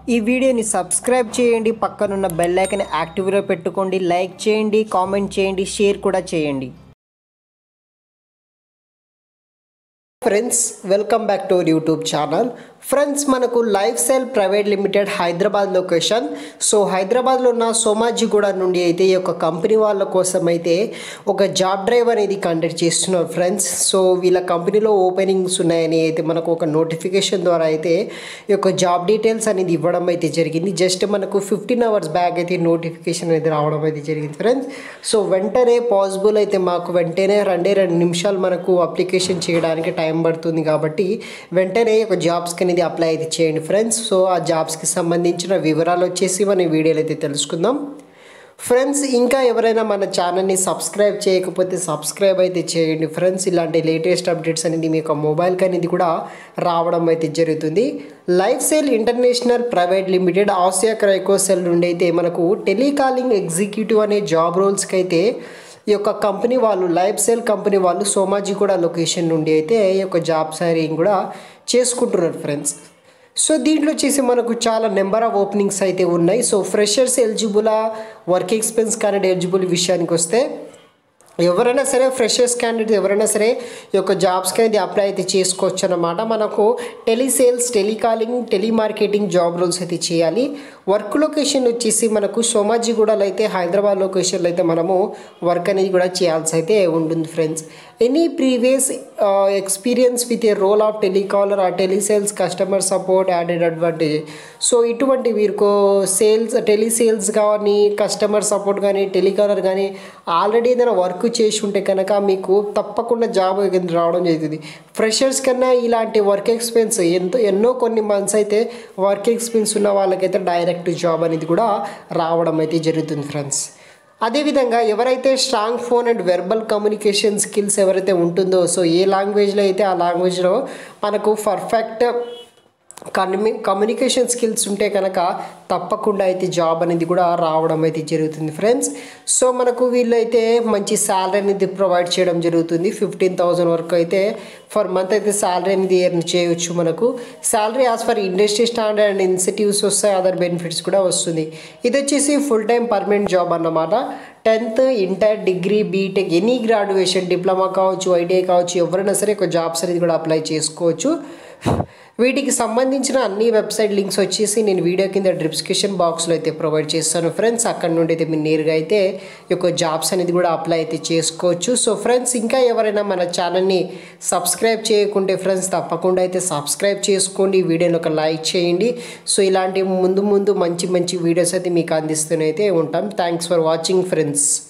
ఈ వీడియోని సబ్స్క్రైబ్ చేయండి పక్కనున్న బెల్ ఐకన్ యాక్టివ్లో పెట్టుకోండి లైక్ చేయండి కామెంట్ చేయండి షేర్ కూడా చేయండి friends welcome back to our YouTube channel friends మనకు lifestyle private limited Hyderabad location so హైదరాబాద్లో ఉన్న సోమాజిగూడ నుండి అయితే ఈ యొక్క కంపెనీ వాళ్ళ కోసం అయితే ఒక జాబ్ డ్రైవ్ అనేది కండక్ట్ చేస్తున్నారు ఫ్రెండ్స్ సో వీళ్ళ కంపెనీలో ఓపెనింగ్స్ ఉన్నాయని అయితే మనకు ఒక నోటిఫికేషన్ ద్వారా అయితే ఈ యొక్క జాబ్ డీటెయిల్స్ అనేది ఇవ్వడం అయితే జరిగింది జస్ట్ మనకు ఫిఫ్టీన్ అవర్స్ బ్యాక్ అయితే నోటిఫికేషన్ అనేది రావడం అయితే జరిగింది ఫ్రెండ్స్ సో వెంటనే పాసిబుల్ అయితే మాకు వెంటనే రెండే రెండు నిమిషాలు మనకు అప్లికేషన్ చేయడానికి టైం పడుతుంది కాబట్టి వెంటనే ఒక జాబ్స్కి అనేది అప్లై అయితే చేయండి ఫ్రెండ్స్ సో ఆ జాబ్స్కి సంబంధించిన వివరాలు వచ్చేసి మన ఈ వీడియోలో అయితే తెలుసుకుందాం ఫ్రెండ్స్ ఇంకా ఎవరైనా మన ఛానల్ని సబ్స్క్రైబ్ చేయకపోతే సబ్స్క్రైబ్ అయితే చేయండి ఫ్రెండ్స్ ఇలాంటి లేటెస్ట్ అప్డేట్స్ అనేది మీ యొక్క మొబైల్కి అనేది కూడా రావడం అయితే జరుగుతుంది life cell international private limited Asia క్రైకో సెల్ నుండి అయితే మనకు టెలికాలింగ్ ఎగ్జిక్యూటివ్ అనే జాబ్ రోల్స్కి అయితే ఈ యొక్క కంపెనీ వాళ్ళు లైఫ్ సెల్ కంపెనీ వాళ్ళు సోమాజిగూడ లొకేషన్ నుండి అయితే ఈ యొక్క జాబ్ సైరింగ్ కూడా చేసుకుంటున్నారు ఫ్రెండ్స్ సో దీంట్లో వచ్చేసి మనకు చాలా నెంబర్ ఆఫ్ ఓపెనింగ్స్ అయితే ఉన్నాయి సో ఫ్రెషర్స్ ఎలిజిబులా వర్క్ ఎక్స్పెన్స్ కానీ ఎలిజిబుల్ విషయానికి వస్తే ఎవరైనా సరే ఫ్రెషర్స్ క్యాండిడేట్ ఎవరైనా సరే ఈ యొక్క జాబ్స్కి అనేది అప్లై అయితే చేసుకోవచ్చు అనమాట మనకు telesales telecalling telemarketing job roles అయితే చేయాలి వర్క్ లొకేషన్ వచ్చేసి మనకు సోమాజిగూడలో అయితే హైదరాబాద్ లొకేషన్లో అయితే మనము వర్క్ అనేది కూడా చేయాల్సి అయితే ఉంటుంది friends any previous experience with a role of telecaller ఆ telesales customer support added advantage so ఇటువంటి వీరికి సేల్స్ టెలిసేల్స్ కానీ కస్టమర్ సపోర్ట్ కానీ టెలికాలర్ కానీ ఆల్రెడీ ఏదైనా వర్క్ చేసి ఉంటే కనుక మీకు తప్పకుండా జాబ్ రావడం జరుగుతుంది ఫ్రెషర్స్ కన్నా ఇలాంటి వర్క్ ఎక్స్పీరియన్స్ ఎంతో ఎన్నో కొన్ని మంత్స్ అయితే వర్క్ ఎక్స్పీరియన్స్ ఉన్న వాళ్ళకైతే డైరెక్ట్ జాబ్ అనేది కూడా రావడం అయితే జరుగుతుంది ఫ్రెండ్స్ అదేవిధంగా ఎవరైతే strong phone and verbal communication skills ఎవరైతే ఉంటుందో సో ఏ లాంగ్వేజ్లో అయితే ఆ లాంగ్వేజ్లో మనకు పర్ఫెక్ట్ కమ్యూ కమ్యూనికేషన్ స్కిల్స్ ఉంటే కనుక తప్పకుండా అయితే జాబ్ అనేది కూడా రావడం అయితే జరుగుతుంది ఫ్రెండ్స్ సో మనకు వీళ్ళైతే మంచి శాలరీ అనేది ప్రొవైడ్ చేయడం జరుగుతుంది ఫిఫ్టీన్ థౌజండ్ వరకు అయితే ఫర్ మంత్ అయితే శాలరీ అనేది ఎర్న్ చేయొచ్చు మనకు salary as per industry standard and incentives వస్తాయి అదర్ బెనిఫిట్స్ కూడా వస్తుంది ఇది వచ్చేసి ఫుల్ టైం పర్మనెంట్ జాబ్ అన్నమాట tenth inter degree BTech any graduation diploma కావచ్చు ఐటీఐ కావచ్చు ఎవరైనా సరే ఒక జాబ్స్ అనేది కూడా అప్లై చేసుకోవచ్చు వీటికి సంబంధించిన అన్ని వెబ్సైట్ లింక్స్ వచ్చేసి నేను వీడియో కింద డిస్క్రిప్షన్ బాక్స్లో అయితే ప్రొవైడ్ చేస్తాను ఫ్రెండ్స్ అక్కడ నుండి అయితే మీరు నేరుగా అయితే ఈ యొక్క జాబ్స్ అనేది కూడా అప్లై అయితే చేసుకోవచ్చు సో ఫ్రెండ్స్ ఇంకా ఎవరైనా మన ఛానల్ని సబ్స్క్రైబ్ చేయకుంటే ఫ్రెండ్స్ తప్పకుండా అయితే సబ్స్క్రైబ్ చేసుకోండి వీడియోని ఒక లైక్ చేయండి సో ఇలాంటి ముందు ముందు మంచి మంచి వీడియోస్ అయితే మీకు అందిస్తూనైతే ఉంటాం థ్యాంక్స్ ఫర్ వాచింగ్ ఫ్రెండ్స్